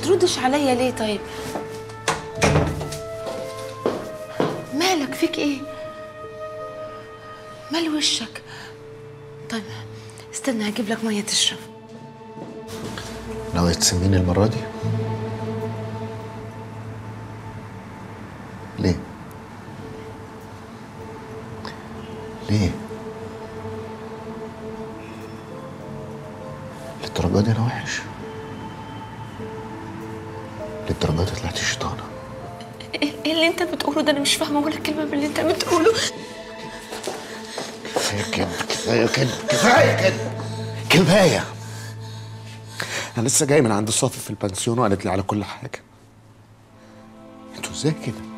بتردش عليا ليه طيب مالك فيك ايه مال وشك طيب استنى هجيب لك ميه تشرب ناوية تسميني المرة دي؟ ليه؟ ليه؟ للدرجة دي أنا وحش؟ للدرجة دي طلعت شيطانة ايه إيه اللي انت بتقوله ده انا مش فاهمه ولا كلمه من اللي انت بتقوله كفاية كده كفاية كده كفاية كده كفاية أنا لسه جاي من عند صافي في البنسيون وقالت لي على كل حاجة انتوا ازاي كده؟